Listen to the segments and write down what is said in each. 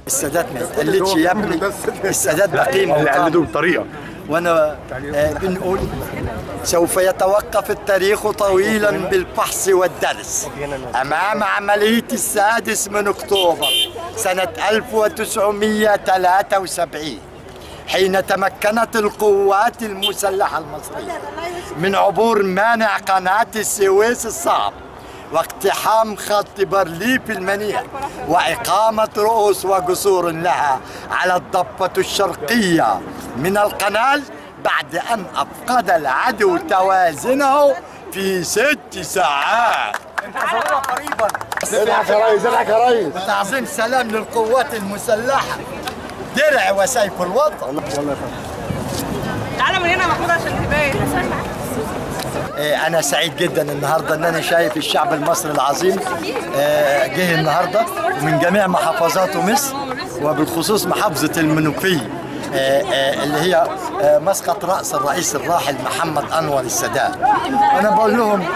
السادات ما يتقلدش يا ابني السادات بقيمه اللي وقامة. قلدوا بطريقه وانا آه، بنقول سوف يتوقف التاريخ طويلا بالفحص والدرس امام عمليه السادس من اكتوبر سنه 1973 حين تمكنت القوات المسلحه المصريه من عبور مانع قناه السويس الصعب واقتحام خط بارليف المنيع وإقامة رؤوس وجسور لها على الضفة الشرقية من القنال بعد أن أفقد العدو توازنه في ست ساعات انتظرونا قريبا اضحك يا ريس اضحك يا ريس تعظيم سلام للقوات المسلحة درع وسيف الوطن تعالى من هنا يا محمود عشان تبان آه، أنا سعيد جدا النهاردة إن أنا شايف الشعب المصري العظيم آه، جه النهاردة من جميع محافظات مصر وبالخصوص محافظة المنوفية آه، آه، اللي هي آه، مسقط رأس الرئيس الراحل محمد أنور السادات أنا بقول لهم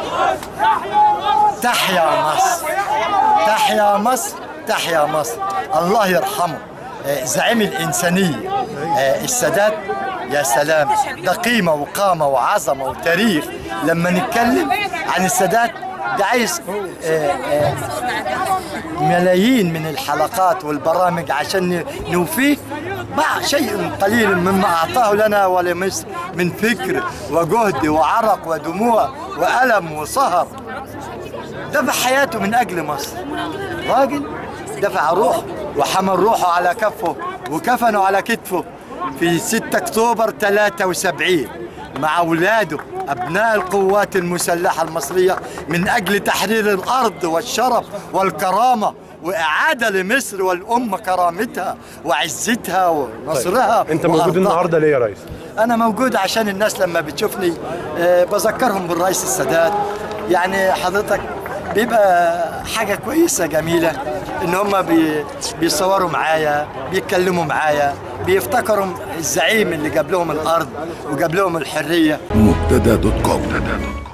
تحيا مصر تحيا مصر تحيا مصر الله يرحمه آه، زعيم الإنسانية آه، السادات يا سلام ده قيمة وقامة وعظمة وتاريخ لما نتكلم عن السادات ده عايز آه، آه، ملايين من الحلقات والبرامج عشان نوفيه مع شيء قليل مما أعطاه لنا ولمصر من فكر وجهد وعرق ودموع وألم وسهر دفع حياته من أجل مصر راجل دفع روحه وحمل روحه على كفه وكفنه على كتفه في 6 أكتوبر 73 مع أولاده أبناء القوات المسلحة المصرية من أجل تحرير الأرض والشرف والكرامة وإعادة لمصر والأمة كرامتها وعزتها ونصرها انت موجود وأرضها. النهارده ليه يا ريس انا موجود عشان الناس لما بتشوفني آه، بذكرهم بالرئيس السادات يعني حضرتك بيبقى حاجة كويسة جميلة ان هم بي بيصوروا معايا بيتكلموا معايا بيفتكروا الزعيم اللي جاب لهم الارض وجاب لهم الحرية مبتدا دوت كوم